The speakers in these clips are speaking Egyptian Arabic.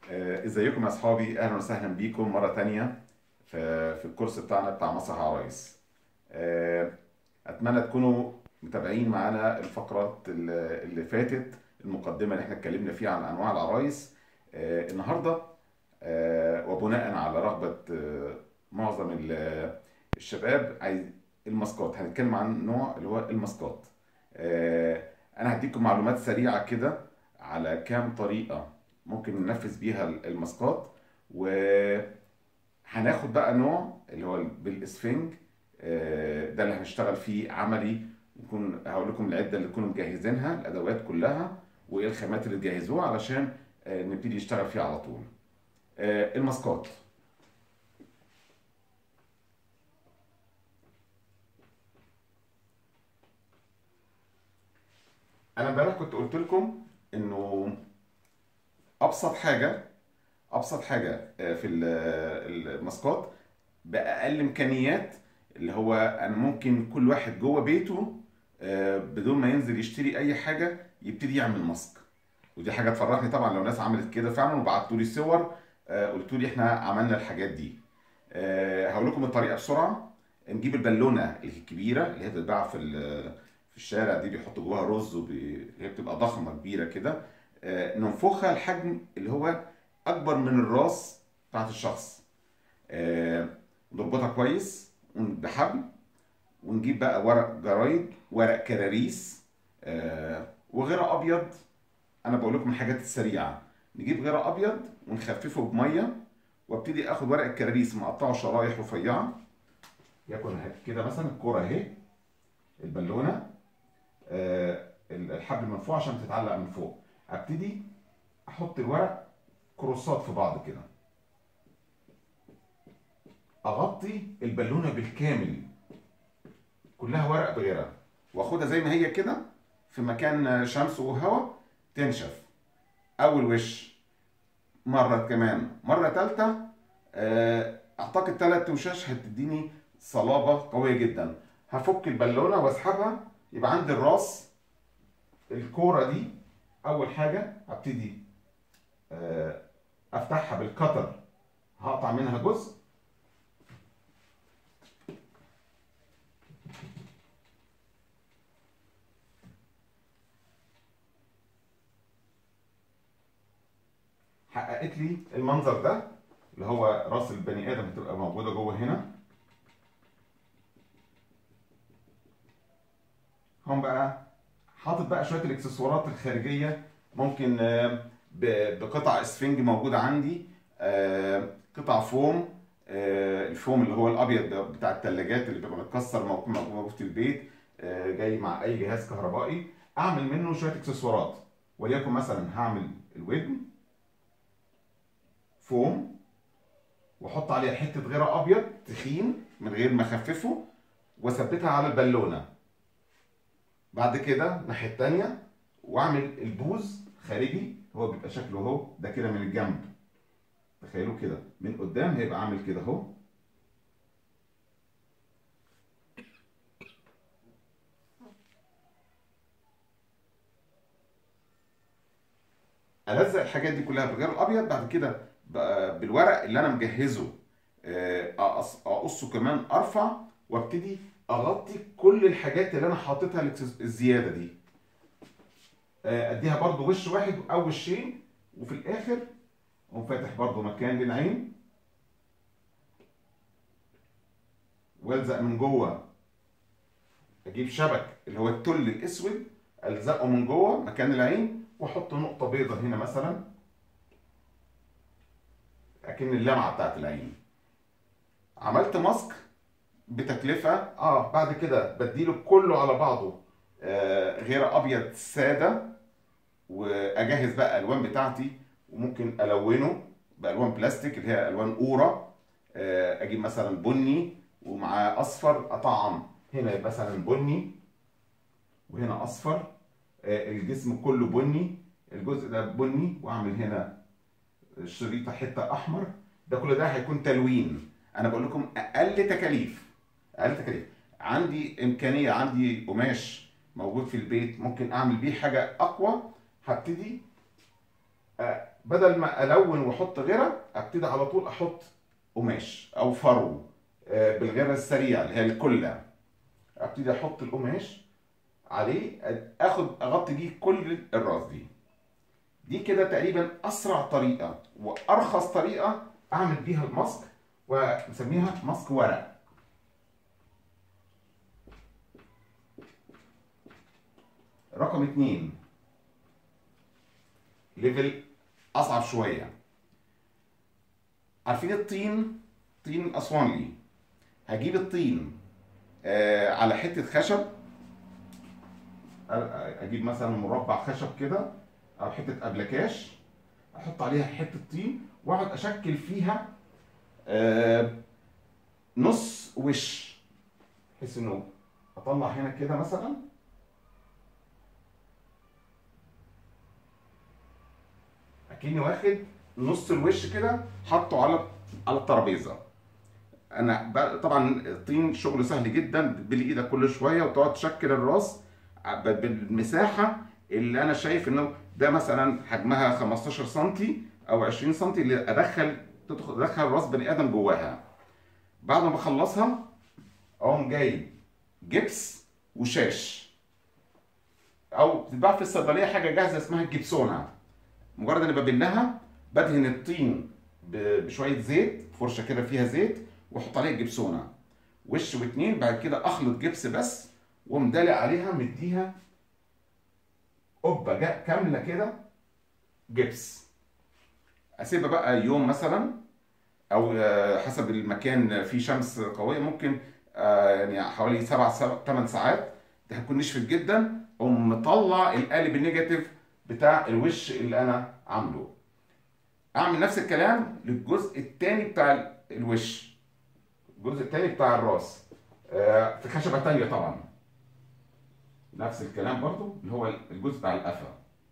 آه، ازيكم يا اصحابي اهلا وسهلا بيكم مره تانية في في الكورس بتاعنا بتاع مسرح عرايس آه، اتمنى تكونوا متابعين معانا الفقرات اللي اللي فاتت المقدمه اللي احنا اتكلمنا فيها عن انواع العرايس آه، النهارده آه، وبناء على رغبه آه، معظم ال- الشباب عايز الماسكات هنتكلم عن نوع اللي هو الماسكات آه، انا هديكم معلومات سريعه كده على كام طريقه ممكن ننفذ بيها الماسكات وهناخد بقى نوع اللي هو بالاسفنج آه، ده اللي هنشتغل فيه عملي نكون هقول لكم العده اللي تكونوا مجهزينها الادوات كلها وايه الخامات اللي تجهزوها علشان آه، نبتدي نشتغل فيها على طول آه، الماسكات انا امبارح كنت قلت لكم انه ابسط حاجه ابسط حاجه آه، في ال- الماسكات باقل امكانيات اللي هو انا ممكن كل واحد جوه بيته آه، بدون ما ينزل يشتري اي حاجه يبتدي يعمل ماسك ودي حاجه تفرحني طبعا لو ناس عملت كده فعلا وبعتوا لي صور آه، قلتوا لي احنا عملنا الحاجات دي آه، هقول لكم الطريقه بسرعه نجيب البالونه الكبيره اللي هي بتتباع في ال- في الشارع دي بيحطوا جواها رز وبي... هي بتبقى ضخمه كبيره كده آه، ننفخها الحجم اللي هو اكبر من الراس بتاعت الشخص آه، نربطها كويس ون- بحبل ونجيب بقى ورق جرايد ورق كراريس آه، وغيره ابيض انا بقول لكم الحاجات السريعه نجيب غيره ابيض ونخففه بميه وابتدي اخد ورق الكراريس مقطعه شرايح رفيعه يكون كده مثلا الكوره اهي البالونه آه، الحبل من فوق عشان تتعلق من فوق ابتدي احط الورق كروسات في بعض كده اغطي البالونه بالكامل كلها ورق بغيرها واخدها زي ما هي كده في مكان شمس وهواء تنشف اول وش مره كمان مره ثالثه اعتقد ثلاث وشاش هتديني صلابه قويه جدا هفك البالونه واسحبها يبقى عندي الراس الكوره دي اول حاجه هبتدي آه، افتحها بالكتر هقطع منها جزء حققت لي المنظر ده اللي هو راس البني ادم بتبقى موجوده جوه هنا هم بقى حاطط بقى شويه الاكسسوارات الخارجيه ممكن آه، ب- بقطع اسفنج موجوده عندي آه، قطع فوم آه، الفوم اللي هو الابيض ده بتاع الثلاجات اللي بيبقى متكسر موجود موجود في البيت آه، جاي مع اي جهاز كهربائي اعمل منه شويه اكسسوارات وليكن مثلا هعمل الودن فوم واحط عليها حته غيره ابيض تخين من غير ما اخففه واثبتها على البالونه بعد كده الناحيه التانيه واعمل البوز خارجي هو بيبقى شكله اهو ده كده من الجنب تخيلوا كده من قدام هيبقى عامل كده اهو الزق الحاجات دي كلها بالغير الابيض بعد كده بقى بالورق اللي انا مجهزه آه، أقص- اقصه كمان ارفع وابتدي اغطي كل الحاجات اللي انا حاططها الإكسس- الزياده دي آه، اديها برضو وش واحد او وشين وفي الاخر اقوم فاتح برضو مكان للعين والزق من جوه اجيب شبك اللي هو التل الاسود الزقه من جوه مكان العين واحط نقطه بيضه هنا مثلا اكن اللمعه بتاعت العين عملت ماسك بتكلفه اه بعد كده بديله كله على بعضه آه غير ابيض ساده واجهز بقى الالوان بتاعتي وممكن الونه بالوان بلاستيك اللي هي الوان اورا آه اجيب مثلا بني ومعاه اصفر اطعم هنا يبقى مثلا بني وهنا اصفر آه الجسم كله بني الجزء ده بني واعمل هنا شريطه حته احمر ده كل ده هيكون تلوين انا بقول لكم اقل تكاليف اقل تكاليف عندي امكانيه عندي قماش موجود في البيت ممكن اعمل بيه حاجه اقوى هبتدي بدل ما الون واحط غيره ابتدي على طول احط قماش او فرو آه، بالغيره السريع اللي هي الكله ابتدي احط القماش عليه اخد اغطي بيه كل الراس دي دي كده تقريبا اسرع طريقه وارخص طريقه اعمل بيها الماسك ونسميها ماسك ورق رقم اتنين ليفل اصعب شويه عارفين الطين طين اسوانلي هجيب الطين آه على حته خشب اجيب مثلا مربع خشب كده او حته ابلكاش احط عليها حته طين واقعد اشكل فيها آه نص وش بحيث انه اطلع هنا كده مثلا اكني واخد نص الوش كده حاطه على على الترابيزه انا ب- طبعا الطين شغل سهل جدا بالايد كل شويه وتقعد تشكل الراس ب- بالمساحه اللي انا شايف انه ده مثلا حجمها 15 سم او 20 سم اللي ادخل تدخل ادخل راس بني ادم جواها بعد ما بخلصها اقوم جايب جبس وشاش او بتتباع في الصيدليه حاجه جاهزه اسمها الجبسونه مجرد اني ببلها بدهن الطين ب- بشويه زيت فرشه كده فيها زيت واحط عليها الجبسونه وش واتنين بعد كده اخلط جبس بس ومدلق عليها مديها قبه جا- كامله كده جبس اسيبها بقى يوم مثلا او آه، حسب المكان فيه شمس قويه ممكن آه، يعني حوالي سبع ثمان ساعات ده هتكون نشفت جدا اقوم مطلع القالب النيجاتيف بتاع الوش اللي انا عامله اعمل نفس الكلام للجزء الثاني بتاع ال- الوش الجزء الثاني بتاع الراس آه، في خشبه تانية طبعا نفس الكلام برضو اللي هو الجزء بتاع القفا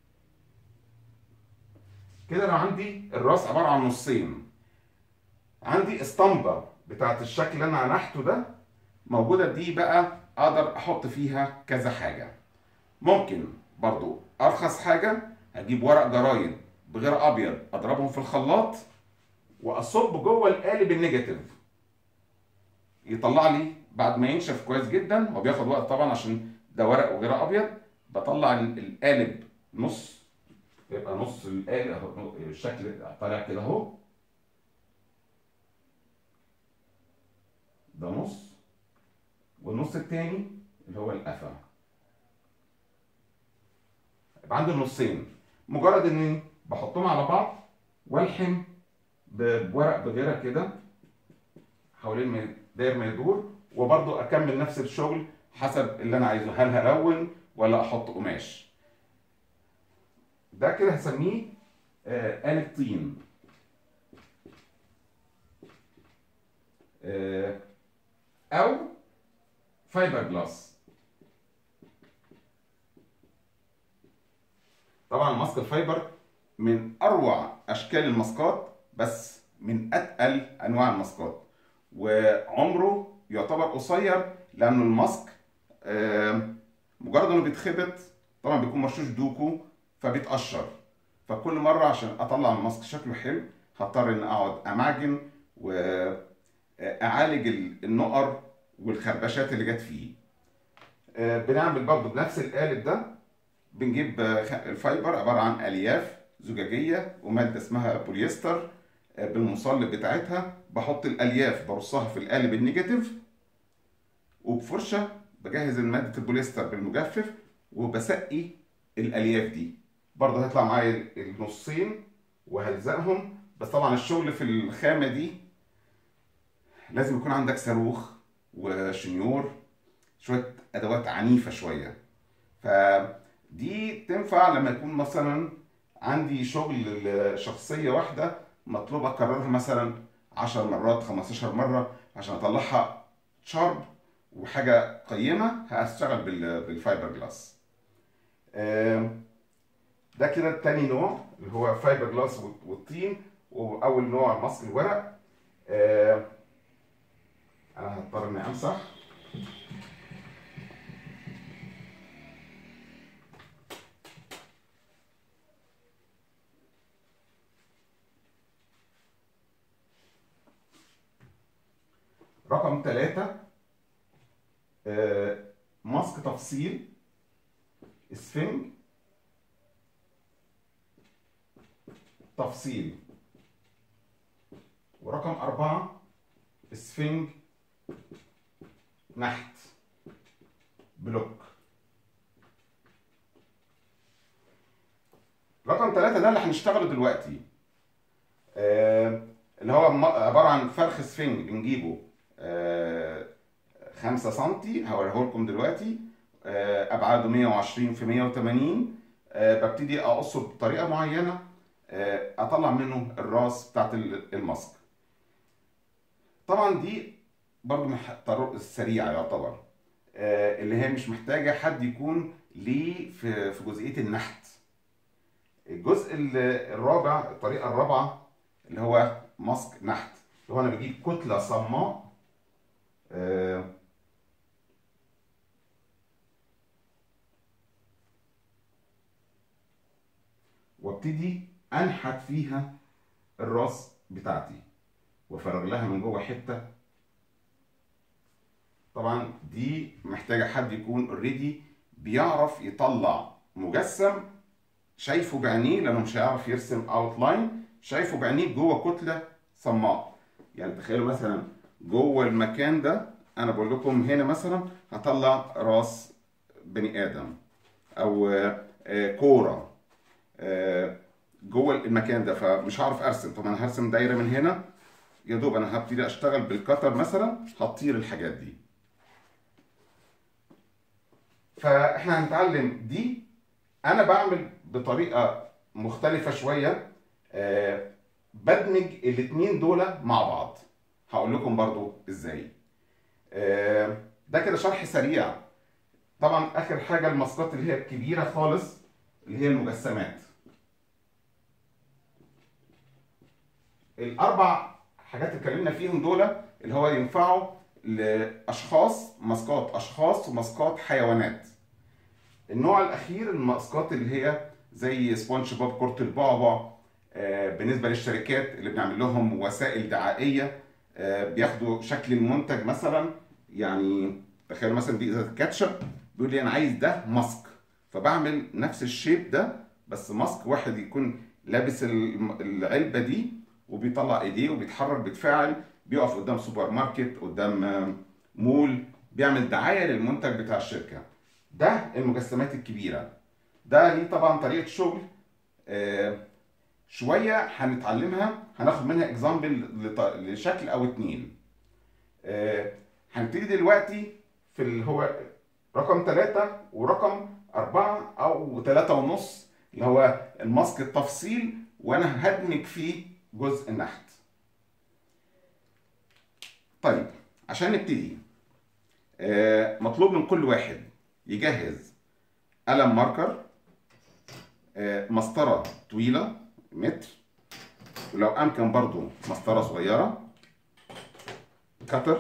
كده انا عندي الراس عباره عن نصين عندي اسطمبه بتاعت الشكل اللي انا نحته ده موجوده دي بقى اقدر احط فيها كذا حاجه ممكن برضو ارخص حاجه هجيب ورق جرايد بغير ابيض اضربهم في الخلاط واصب جوه القالب النيجاتيف يطلع لي بعد ما ينشف كويس جدا هو بياخد وقت طبعا عشان ده ورق وغير ابيض بطلع ال- القالب نص يبقى نص القالب أهو، الشكل طالع كده اهو ده نص والنص التاني اللي هو القفا يبقى عندي النصين مجرد اني بحطهم على بعض والحم ب- بورق بغيره كده حوالين ما داير ما يدور وبرضو اكمل نفس الشغل حسب اللي انا عايزه هل هلون ولا احط قماش ده كده هسميه آه آلة طين آه او فايبر جلاس طبعا ماسك الفايبر من اروع اشكال الماسكات بس من اتقل انواع الماسكات وعمره يعتبر قصير لانه الماسك آم، مجرد انه بيتخبط طبعا بيكون مرشوش دوكو فبيتقشر فكل مره عشان اطلع الماسك شكله حلو هضطر ان اقعد امعجن واعالج النقر والخربشات اللي جت فيه آه، بنعمل برضه بنفس القالب ده بنجيب آه، خ- الفايبر عباره عن الياف زجاجيه وماده اسمها بوليستر آه، بالمصلب بتاعتها بحط الالياف برصها في القالب النيجاتيف وبفرشه بجهز ماده البوليستر بالمجفف وبسقي الالياف دي برضه هيطلع معايا النصين وهلزقهم بس طبعا الشغل في الخامه دي لازم يكون عندك صاروخ وشنيور شويه ادوات عنيفه شويه فدي تنفع لما يكون مثلا عندي شغل لشخصيه واحده مطلوب اكررها مثلا 10 مرات 15 مره عشان اطلعها شارب وحاجه قيمه هشتغل بال- بالفايبر جلاس آم، ده كده تاني نوع اللي هو فايبر جلاس والطين واول نوع ماسك الورق آم، انا هضطر اني امسح رقم ثلاثة آه، ماسك تفصيل اسفنج تفصيل ورقم أربعة اسفنج نحت بلوك رقم ثلاثة ده اللي هنشتغله دلوقتي آه، اللي هو م- عبارة عن فرخ سفنج بنجيبه آه، خمسة سنتي هوريه لكم دلوقتي آه، أبعاده 120 في 180 آه، ببتدي أقصه بطريقة معينة آه، أطلع منه الراس بتاعت ال- الماسك طبعا دي برضو من الطرق السريعة يعتبر آه، اللي هي مش محتاجة حد يكون ليه في في جزئية النحت الجزء ال- الرابع الطريقة الرابعة اللي هو ماسك نحت اللي هو أنا بجيب كتلة صماء آه، وابتدي انحت فيها الراس بتاعتي وافرغ لها من جوه حته طبعا دي محتاجه حد يكون اوريدي بيعرف يطلع مجسم شايفه بعينيه لانه مش هيعرف يرسم اوتلاين شايفه بعينيه جوه كتله صماء يعني تخيلوا مثلا جوه المكان ده انا بقول لكم هنا مثلا هطلع راس بني ادم او آه، آه، كوره آه، جوه المكان ده فمش هعرف ارسم طب انا هرسم دايره من هنا يا دوب انا هبتدي اشتغل بالكتر مثلا هتطير الحاجات دي فاحنا هنتعلم دي انا بعمل بطريقه مختلفه شويه آه، بدمج الاتنين دول مع بعض هقول لكم برضو ازاي آه، ده كده شرح سريع طبعا اخر حاجه الماسكات اللي هي الكبيره خالص اللي هي المجسمات الاربع حاجات اللي اتكلمنا فيهم دول اللي هو ينفعوا لاشخاص ماسكات اشخاص وماسكات حيوانات النوع الاخير الماسكات اللي هي زي سبونج بوب كرة البعبع آه، بالنسبه للشركات اللي بنعمل لهم وسائل دعائيه آه، بياخدوا شكل المنتج مثلا يعني تخيلوا مثلا دي ازازه كاتشب بيقول لي انا عايز ده ماسك فبعمل نفس الشيب ده بس ماسك واحد يكون لابس الم- العلبه دي وبيطلع ايديه وبيتحرك بيتفاعل بيقف قدام سوبر ماركت قدام آه، مول بيعمل دعايه للمنتج بتاع الشركه ده المجسمات الكبيره ده ليه طبعا طريقه شغل آه، شويه هنتعلمها هناخد منها اكزامبل لشكل او اتنين آه، هنبتدي دلوقتي في اللي هو رقم ثلاثة ورقم أربعة أو ثلاثة ونص اللي هو الماسك التفصيل وأنا هدمج فيه جزء النحت. طيب عشان نبتدي آه، مطلوب من كل واحد يجهز قلم ماركر آه، مسطرة طويلة متر ولو أمكن برضو مسطرة صغيرة كتر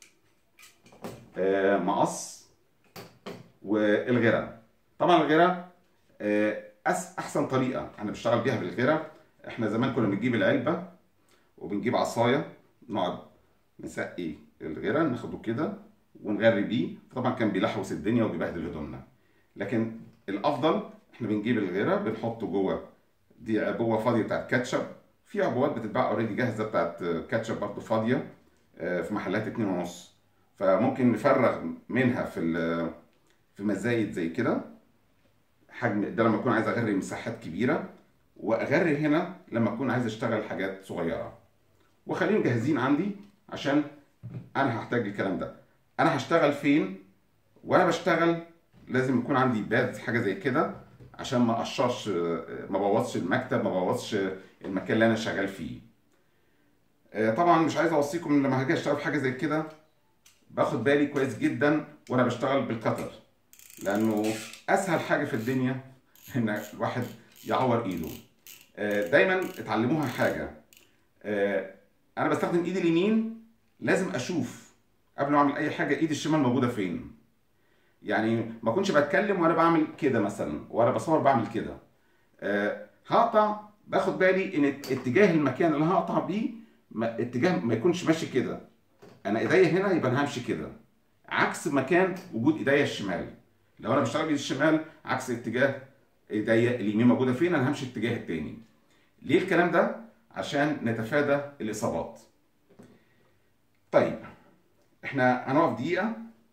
آه، مقص والغيره طبعا الغيره آه، أس احسن طريقه انا بشتغل بيها بالغيره احنا زمان كنا بنجيب العلبه وبنجيب عصايه نقعد نسقي الغيره ناخده كده ونغري بيه طبعا كان بيلحوس الدنيا وبيبهدل هدومنا لكن الافضل احنا بنجيب الغيره بنحطه جوه دي عبوه فاضيه بتاعت كاتشب في عبوات بتتباع اوريدي جاهزه بتاعت كاتشب برضه فاضيه آه، في محلات اتنين ونص فممكن نفرغ منها في ال- في مزايد زي كده حجم ده لما اكون عايز اغري مساحات كبيره واغري هنا لما اكون عايز اشتغل حاجات صغيره وخليهم جاهزين عندي عشان انا هحتاج الكلام ده انا هشتغل فين وانا بشتغل لازم يكون عندي باد حاجه زي كده عشان ما اقشرش ما بوظش المكتب ما بوظش المكان اللي انا شغال فيه آه، طبعا مش عايز اوصيكم ان لما هاجي اشتغل في حاجه زي كده باخد بالي كويس جدا وانا بشتغل بالكتر لانه اسهل حاجه في الدنيا ان الواحد يعور ايده آه، دايما اتعلموها حاجه آه، انا بستخدم ايدي اليمين لازم اشوف قبل ما اعمل اي حاجه ايدي الشمال موجوده فين يعني ما اكونش بتكلم وانا بعمل كده مثلا وانا بصور بعمل كده آه، هقطع باخد بالي ان اتجاه المكان اللي هقطع بيه ما اتجاه ما يكونش ماشي كده انا ايديا هنا يبقى انا همشي كده عكس مكان وجود ايديا الشمال لو انا بشتغل بايدي الشمال عكس اتجاه ايديا اليمين موجوده فين انا همشي الاتجاه التاني ليه الكلام ده عشان نتفادى الاصابات طيب احنا هنقف دقيقه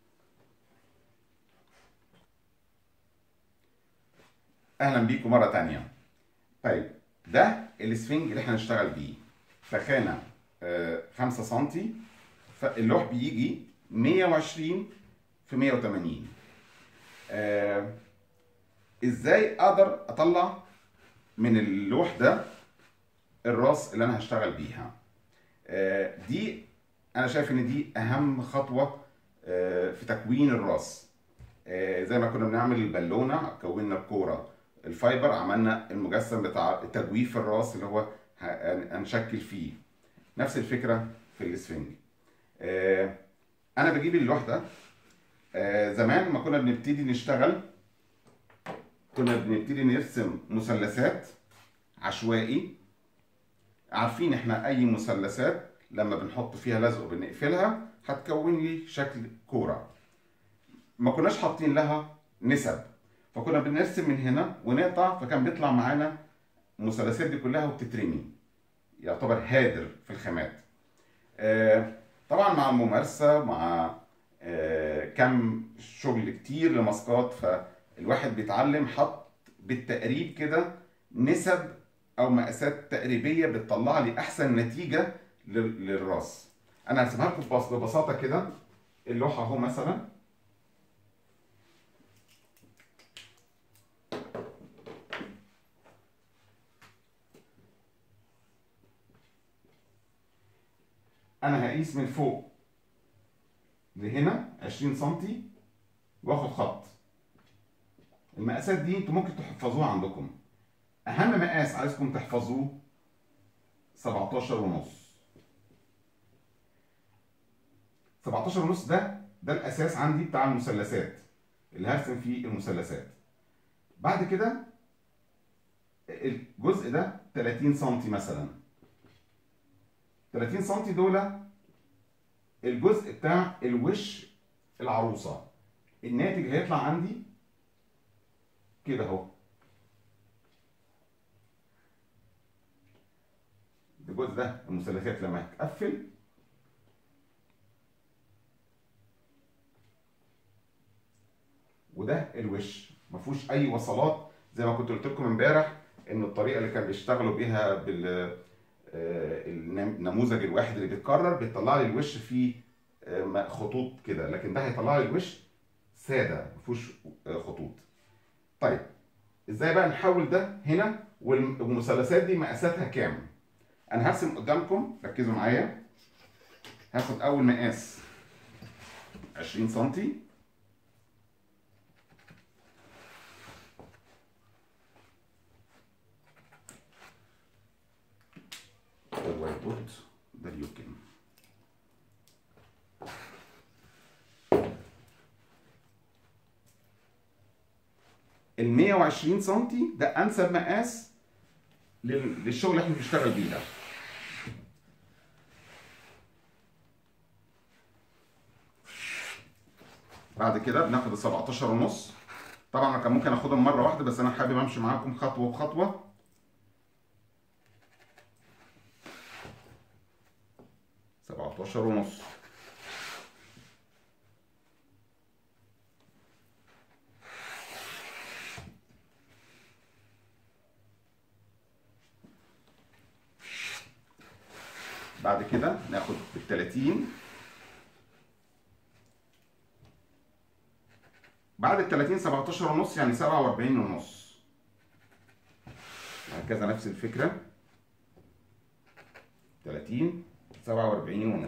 اهلا بيكم مره تانية طيب ده السفنج اللي احنا هنشتغل بيه فخانه 5 سم فاللوح بيجي 120 في 180 آه ازاي اقدر اطلع من اللوح ده الراس اللي انا هشتغل بيها آه دي انا شايف ان دي اهم خطوه آه في تكوين الراس آه زي ما كنا بنعمل البالونه كونا الكوره الفايبر عملنا المجسم بتاع تجويف الراس اللي هو هنشكل فيه نفس الفكره في الاسفنج آه انا بجيب اللوح ده آه زمان ما كنا بنبتدي نشتغل كنا بنبتدي نرسم مثلثات عشوائي عارفين احنا اي مثلثات لما بنحط فيها لزق وبنقفلها هتكون لي شكل كوره ما كناش حاطين لها نسب فكنا بنرسم من هنا ونقطع فكان بيطلع معانا المثلثات دي كلها وبتترمي يعتبر هادر في الخامات آه طبعا مع الممارسه مع آه كم شغل كتير لماسكات فالواحد بيتعلم حط بالتقريب كده نسب او مقاسات تقريبيه بتطلع لي احسن نتيجه للراس انا هرسمها لكم ببساطه كده اللوحه اهو مثلا انا هقيس من فوق لهنا 20 سم واخد خط المقاسات دي انتوا ممكن تحفظوها عندكم اهم مقاس عايزكم تحفظوه 17 ونص 17 ونص ده ده الاساس عندي بتاع المثلثات اللي هرسم فيه المثلثات بعد كده الجزء ده 30 سم مثلا 30 سم دول الجزء بتاع الوش العروسه الناتج هيطلع عندي كده اهو الجزء ده المثلثات لما هتقفل وده الوش ما فيهوش اي وصلات زي ما كنت قلت لكم امبارح ان الطريقه اللي كان بيشتغلوا بيها بال النموذج الواحد اللي بيتكرر بيطلع لي الوش فيه خطوط كده لكن ده هيطلع لي الوش ساده ما فيهوش خطوط طيب ازاي بقى نحول ده هنا والمثلثات دي مقاساتها كام انا هرسم قدامكم ركزوا معايا هاخد اول مقاس 20 سم الوايت بورد ده اليوكن ال 120 سم ده انسب مقاس للشغل اللي احنا بنشتغل بيه ده بعد كده بناخد ال 17 ونص طبعا انا كان ممكن اخدهم مره واحده بس انا حابب امشي معاكم خطوه بخطوه سبعتاشر ونص بعد كده ناخد التلاتين بعد التلاتين سبعتاشر ونص يعني سبعة وأربعين ونص هكذا نفس الفكرة تلاتين سبعة وأربعين ونص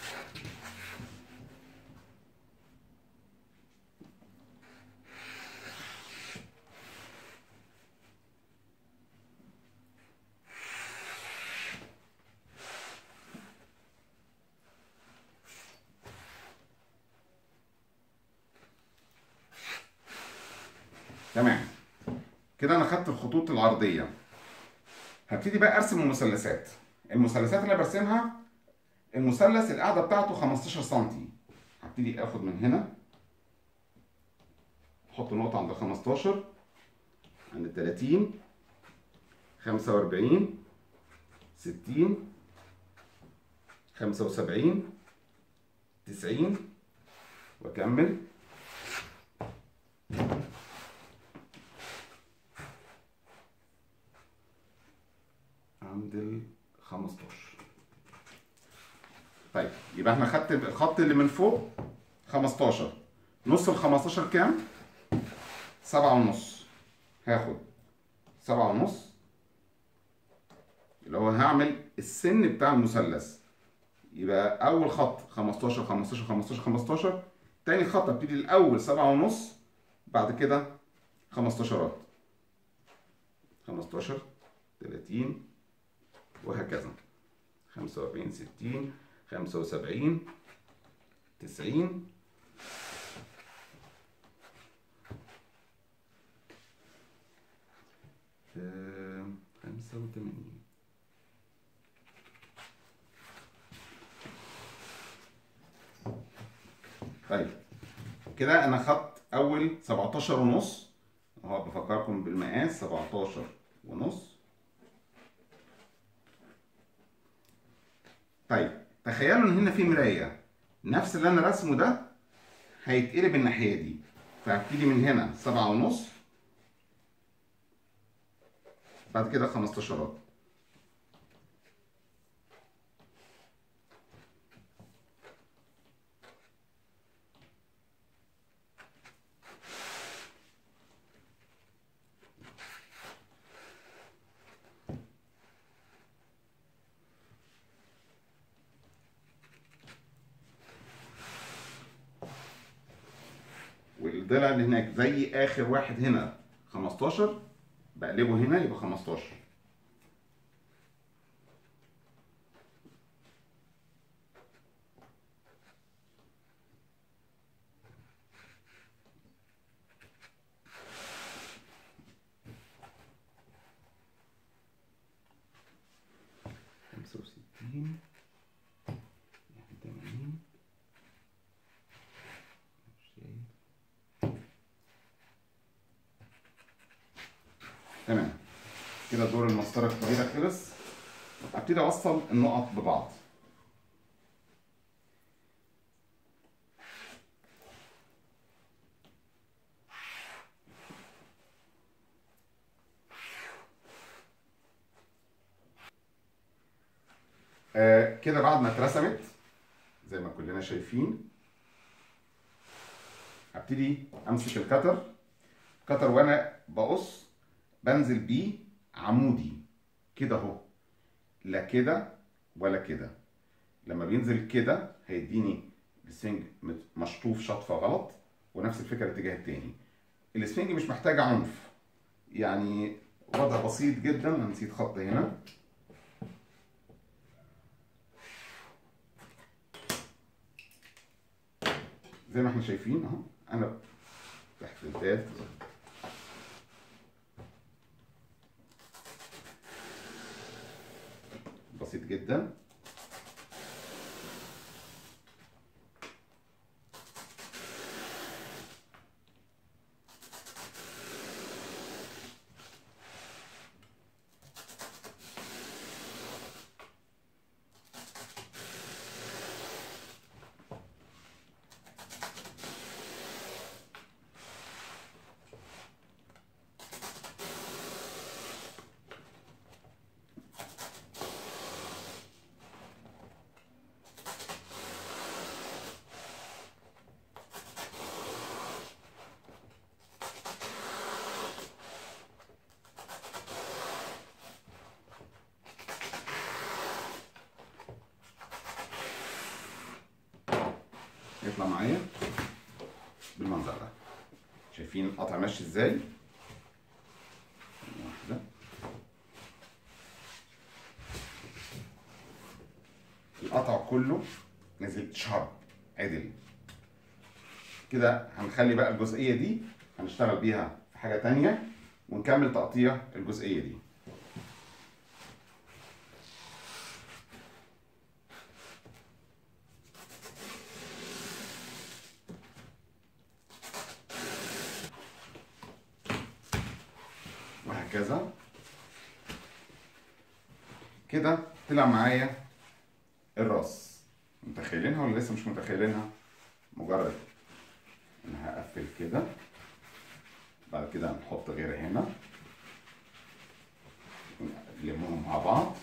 تمام كده انا خدت الخطوط العرضيه هبتدي بقى ارسم المثلثات المثلثات اللي أنا برسمها المثلث القاعده بتاعته 15 سم هبتدي اخد من هنا احط نقطه عند 15 عند 30 45 60 75 90 واكمل عند ال 15 طيب يبقى احنا خدت الخط اللي من فوق 15 نص ال 15 كام؟ سبعة ونص هاخد سبعة ونص اللي هو هعمل السن بتاع المثلث يبقى أول خط 15 15 15 15 تاني خط ابتدي الأول سبعة ونص بعد كده 15 15 30 وهكذا 45 60 75 90 خمسة وثمانين طيب كده انا خدت اول 17 ونص اهو بفكركم بالمقاس 17 ونص طيب تخيلوا ان هنا في مرايه نفس اللي انا رسمه ده هيتقلب الناحيه دي فهبتدي من هنا سبعة ونص بعد كده 15 والضلع اللي هناك زي اخر واحد هنا 15 بقلبه هنا يبقى 15 خمسة وستين تمانين تمام كده دور المسطرة الطويلة خلص هبتدي اوصل النقط ببعض آه كده بعد ما اترسمت زي ما كلنا شايفين هبتدي امسك الكتر كتر وانا بقص بنزل بيه عمودي كده اهو لا كده ولا كده لما بينزل كده هيديني السفنج مشطوف شطفه غلط ونفس الفكره الاتجاه التاني السفنج مش محتاجه عنف يعني وضع بسيط جدا انا نسيت خط هنا زي ما احنا شايفين اهو انا تحت الداد بسيط جدا يطلع معايا بالمنظر ده شايفين القطع ماشي ازاي ثانية واحدة القطع كله نزل شارب عدل كده هنخلي بقى الجزئية دي هنشتغل بيها في حاجة تانية ونكمل تقطيع الجزئية دي وهكذا كده طلع معايا الراس متخيلينها ولا لسه مش متخيلينها مجرد انا هقفل كده بعد كده هنحط غير هنا نلمهم مع بعض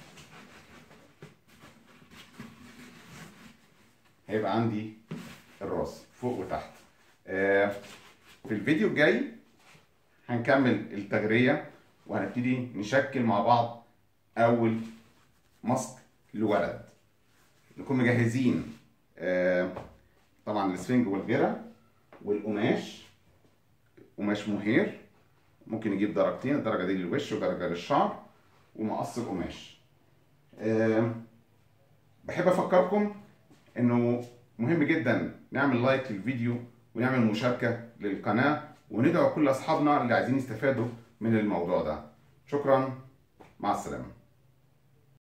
هيبقى عندي الراس فوق وتحت آه، في الفيديو الجاي هنكمل التغرية وهنبتدي نشكل مع بعض أول ماسك لولد نكون مجهزين آه، طبعا السفنج والجرة والقماش قماش مهير ممكن نجيب درجتين الدرجة دي للوش ودرجة للشعر ومقص القماش آه، بحب أفكركم إنه مهم جدا نعمل لايك للفيديو ونعمل مشاركة للقناة وندعو كل أصحابنا اللي عايزين يستفادوا من الموضوع ده شكرا مع السلامة